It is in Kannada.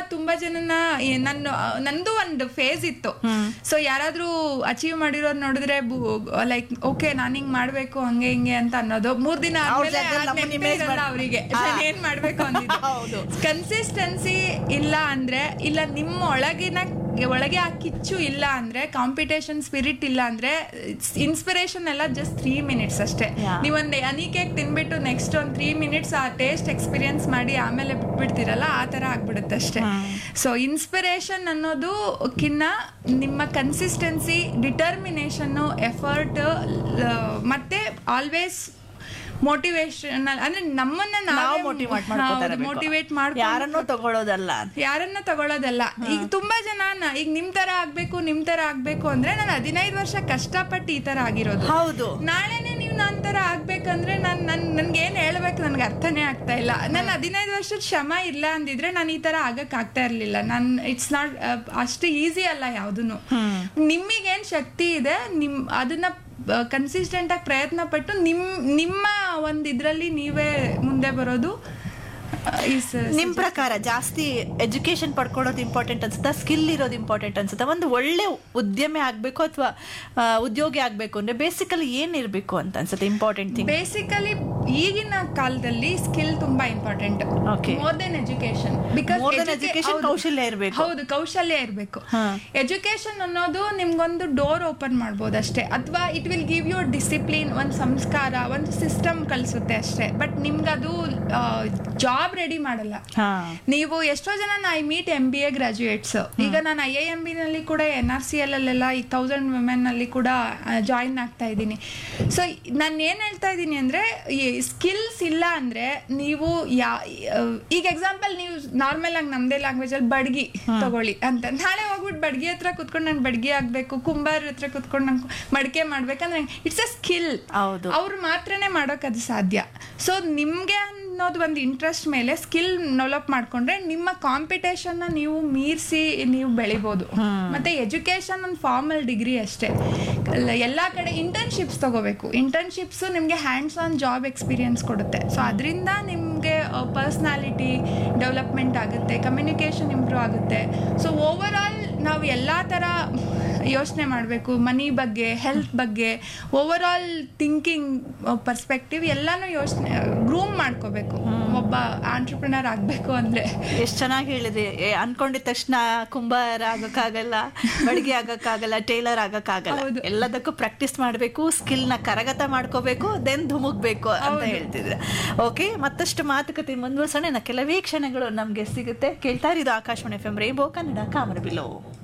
ತುಂಬಾ ಜನನ ಏ- ನನ್ನ ನಂದು ಒಂದು ಫೇಸ್ ಇತ್ತು ಸೊ ಯಾರಾದ್ರೂ ಅಚೀವ್ ಮಾಡಿರೋದ್ ನೋಡಿದ್ರೆ ಲೈಕ್ ಓಕೆ ನಾನ್ ಹಿಂಗ್ ಮಾಡ್ಬೇಕು ಹಂಗೆ ಹಿಂಗೆ ಅಂತ ಅನ್ನೋದು ಮೂರ್ ದಿನ ಅವ್ರ ಆದ್ಮೇಲೆ ಜಾಗದಲ್ಲಿ ಅದ್ ನಮ್ಮನ್ನ ನೆನ್ಪೇ image ಇರಲ್ಲ ಮಾಡ್- ಅವರಿಗೆ ಹಾ. ನಾನು ಏನ್ ಮಾಡ್ಬೇಕು ಹೌದು. ಅಂದಿದ್ದು ಕನ್ಸಿಸ್ಟೆನ್ಸಿ ಇಲ್ಲ ಅಂದ್ರೆ ಇಲ್ಲ ನಿಮ್ಮ ಒಳಗಿನ ಒಳಗೆ ಆ ಕಿಚ್ಚು ಇಲ್ಲ ಅಂದ್ರೆ ಕಾಂಪಿಟೇಷನ್ ಸ್ಪಿರಿಟ್ ಇಲ್ಲ ಅಂದ್ರೆ ಇನ್ಸ್ಪಿರೇಷನ್ ಎಲ್ಲ ಜಸ್ಟ್ ತ್ರೀ ಮಿನಿಟ್ಸ್ ಅಷ್ಟೇ Yeah. ನೀವೊಂದು ಹನಿ ಕೇಕ್ ತಿನ್ಬಿಟ್ಟು ನೆಕ್ಸ್ಟ್ ಒಂದ್ ತ್ರೀ ಮಿನಿಟ್ಸ್ ಆ ಟೇಸ್ಟ್ ಎಕ್ಸ್ಪೀರಿಯನ್ಸ್ ಮಾಡಿ ಆಮೇಲೆ ಬಿಟ್ಬಿಡ್ತೀರಲ್ಲ ಆ ತರ ಆಗ್ಬಿಡುತ್ತೆ ಅಷ್ಟೇ ಸೊ ಇನ್ಸ್ಪಿರೇಷನ್ ಅನ್ನೋದು ಕಿನ್ನ ನಿಮ್ಮ ಕನ್ಸಿಸ್ಟೆನ್ಸಿ ಡಿಟರ್ಮಿನೇಷನ್ ಎಫರ್ಟ್ ಮತ್ತೆ ಆಲ್ವೇಸ್ ಮೋಟಿವೇಶನ್ ಅಂದ್ರೆ ನಮ್ಮನ್ನ ನಾವು ಮೋಟಿವೇಟ್ ಮಾಡ್ಕೋತಾರೆ ಮೋಟಿವೇಟ್ ಯಾರನ್ನೂ ತಗೊಳ್ಳೋದಲ್ಲ ಯಾರನ್ನ ತಗೊಳ್ಳೋದಲ್ಲ ಈಗ ತುಂಬಾ ಜನ ನ- ಈಗ ನಿಮ್ ತರ ಆಗ್ಬೇಕು ನಿಮ್ ತರ ಆಗ್ಬೇಕು ಅಂದ್ರೆ ನಾನು ಹದಿನೈದು ವರ್ಷ ಕಷ್ಟಪಟ್ಟು ಈ ತರ ಆಗಿರೋದು ಹೌದು ನಾಳೆನೆ ನೀವು ನನ್ನ ತರ ಆಗ್ಬೇಕಂದ್ರೆ ನನ್ ನನ್ ನನ್ಗೆ ಏನ್ ಹೇಳ್ಬೇಕು ನನ್ಗೆ ಅರ್ಥನೇ ಆಗ್ತಾ ಇಲ್ಲ ನನ್ನ ಹದಿನೈದು ವರ್ಷದ ಶ್ರಮ ಇಲ್ಲ ಅಂದಿದ್ರೆ ನಾನು ಈ ತರ ಆಗಕ್ ಆಗ್ತಾ ಇರ್ಲಿಲ್ಲ ನನ್ ಇಟ್ಸ್ ನಾಟ್ ಅಷ್ಟು ಈಸಿ ಅಲ್ಲ ಯಾವ್ದೂನು ನಿಮಗೇನ್ ಶಕ್ತಿ ಇದೆ ನಿಮ್ ಅದನ್ನ ಕನ್ಸಿಸ್ಟೆಂಟ್ ಆಗಿ ಪ್ರಯತ್ನ ಪಟ್ಟು ನಿಮ್ ನಿಮ್ಮ ಒಂದ್ ಇದ್ರಲ್ಲಿ ನೀವೇ ಮುಂದೆ ಬರೋದು ಈಸ್ ನಿಮ್ ಪ್ರಕಾರ ಜಾಸ್ತಿ ಎಜುಕೇಶನ್ ಪಡ್ಕೊಳ್ಳೋದು ಇಂಪಾರ್ಟೆಂಟ್ ಅನ್ಸುತ್ತಾ ಸ್ಕಿಲ್ ಇರೋದು ಇಂಪಾರ್ಟೆಂಟ್ ಅನ್ಸುತ್ತಾ ಒಂದು ಒಳ್ಳೆ ಉದ್ಯಮಿ ಆಗ್ಬೇಕು ಅಥವಾ ಉದ್ಯೋಗಿ ಆಗ್ಬೇಕು ಅಂದ್ರೆ ಬೇಸಿಕಲಿ ಏನ್ ಇರ್ಬೇಕು ಅಂತ ಅನ್ಸುತ್ತೆ ಇಂಪಾರ್ಟೆಂಟ್ ಥಿಂಗ್ ಬೇಸಿಕಲಿ ಈಗಿನ ಕಾಲದಲ್ಲಿ ಸ್ಕಿಲ್ ತುಂಬಾ important Okay. More than education because More than education, ಕೌಶಲ್ಯ ಇರ್ಬೇಕು. ಹೌದು ಕೌಶಲ್ಯ ಇರಬೇಕು ಹಾ. ಎಜುಕೇಶನ್ ಅನ್ನೋದು ನಿಮ್ಗೊಂದು ಡೋರ್ ಓಪನ್ ಮಾಡ್ಬೋದು ಅಷ್ಟೇ ಅಥವಾ it will give you discipline ಒಂದು ಸಂಸ್ಕಾರ ಒಂದು ಸಿಸ್ಟಮ್ ಕಲಿಸುತ್ತೆ ಅಷ್ಟೇ ಬಟ್ ನಿಮ್ಗದು ಜಾಬ್ ರೆಡಿ ಮಾಡಲ್ಲ ಹಾ ನೀವು ಎಷ್ಟೋ ಜನ I meet M B A graduates ಈಗ ನಾನು ಐ ಐ ಎಂ ಬಿ ನಲ್ಲಿ ಕೂಡ ಎನ್ ಆರ್ ಸಿ ಎಲ್ ಅಲ್ಲೆಲ್ಲ ಈಗ ತೌಸಂಡ್ ವುಮೆನ್ ನಲ್ಲಿ ಕೂಡ ಜಾಯಿನ್ ಆಗ್ತಾ ಇದ್ದೀನಿ ಸೊ ನಾನು ಏನ್ ಹೇಳ್ತಾ ಇದ್ದೀನಿ ಅಂದ್ರೆ ಸ್ಕಿಲ್ಸ್ ಇಲ್ಲ ಅಂದ್ರೆ ನೀವು ಯಾ ಈಗ ಎಕ್ಸಾಂಪಲ್ ನೀವು ನಾರ್ಮಲ್ ಆಗಿ ನಮ್ದೇ ಲ್ಯಾಂಗ್ವೇಜ್ ಅಲ್ಲಿ ಬಡ್ಗಿ ತಗೊಳ್ಳಿ ಅಂತ ನಾಳೆ ಹೋಗ್ಬಿಟ್ಟು ಬಡ್ಗಿ ಹತ್ರ ಕುತ್ಕೊಂಡು ನಾನು ಬಡ್ಗಿ ಆಗ್ಬೇಕು ಕುಂಬಾರ್ ಹತ್ರ ಕುತ್ಕೊಂಡು ನಂಗೆ ಮಡಿಕೆ ಮಾಡ್ಬೇಕಂದ್ರೆ ಇಟ್ಸ್ ಅ ಸ್ಕಿಲ್ ಹೌದು. ಅವ್ರು ಮಾತ್ರನೇ ಮಾಡೋಕೆ ಅದು ಸಾಧ್ಯ ಸೊ ನಿಮ್ಗೆ ಅನ್ನೋದು ಒಂದು ಇಂಟ್ರೆಸ್ಟ್ ಮೇಲೆ ಸ್ಕಿಲ್ ಡೆವಲಪ್ ಮಾಡ್ಕೊಂಡ್ರೆ ನಿಮ್ಮ ಕಾಂಪಿಟೇಷನ್ ನೀವು ಮೀರಿಸಿ ನೀವು ಬೆಳಿಬೋದು ಮತ್ತೆ ಎಜುಕೇಶನ್ ಒಂದು ಫಾರ್ಮಲ್ ಡಿಗ್ರಿ ಅಷ್ಟೇ ಅಲ್ಲ, ಎಲ್ಲಾ ಕಡೆ ಇಂಟರ್ನ್ಶಿಪ್ಸ್ ತಗೋಬೇಕು ಇಂಟರ್ನ್ಶಿಪ್ಸ್ ನಿಮಗೆ ಹ್ಯಾಂಡ್ಸ್ ಆನ್ ಜಾಬ್ ಎಕ್ಸ್ಪೀರಿಯನ್ಸ್ ಕೊಡುತ್ತೆ ಸೊ ಅದರಿಂದ ನಿಮಗೆ ಪರ್ಸ್ನಾಲಿಟಿ ಡೆವಲಪ್ಮೆಂಟ್ ಆಗುತ್ತೆ ಕಮ್ಯುನಿಕೇಷನ್ ಇಂಪ್ರೂವ್ ಆಗುತ್ತೆ ಸೊ ಓವರ್ ಆಲ್ ನಾವು ಎಲ್ಲ ಥರ ಯೋಚನೆ ಮಾಡಬೇಕು ಮನಿ ಬಗ್ಗೆ ಹೆಲ್ತ್ ಬಗ್ಗೆ ಓವರ್ ಆಲ್ ಥಿಂಕಿಂಗ್ ಪರ್ಸ್ಪೆಕ್ಟಿವ್ ಎಲ್ಲಾನು ಯೋಚನೆ ಗ್ರೂಮ್ ಮಾಡ್ಕೋಬೇಕು ಒಬ್ಬ ಆಂಟ್ರಪ್ರಿನರ್ ಆಗಬೇಕು ಅಂದರೆ ಎಷ್ಟ್ ಚೆನ್ನಾಗಿ ಹೇಳಿದೆ ಏ, ಅನ್ಕೊಂಡಿದ ತಕ್ಷಣ ಕುಂಬಾರ ಆಗಕ್ಕಾಗಲ್ಲ ಬಡಿಗೆ ಆಗಕ್ಕಾಗಲ್ಲ ಟೇಲರ್ ಆಗಕ್ಕಾಗಲ್ಲ ಹೌದು. ಎಲ್ಲದಕ್ಕೂ ಪ್ರಾಕ್ಟೀಸ್ ಮಾಡಬೇಕು ಸ್ಕಿಲ್ ನ ಕರಗತ ಮಾಡ್ಕೋಬೇಕು ದೆನ್ ಧುಮುಕ್ಬೇಕು ಅಂತ ಹೇಳ್ತಿದ್ರೆ ಓಕೆ ಮತ್ತಷ್ಟು ಮಾತುಕತೆ ಮುಂದುವರ್ಸೋಣ ಇನ್ನ ಕೆಲವೇ ಕ್ಷಣಗಳು ನಮ್ಗೆ ಸಿಗುತ್ತೆ ಕೇಳ್ತಾ ಇರೋದು Akashvani F M rainbow Kannada ಕಾಮರಬಿಲೋ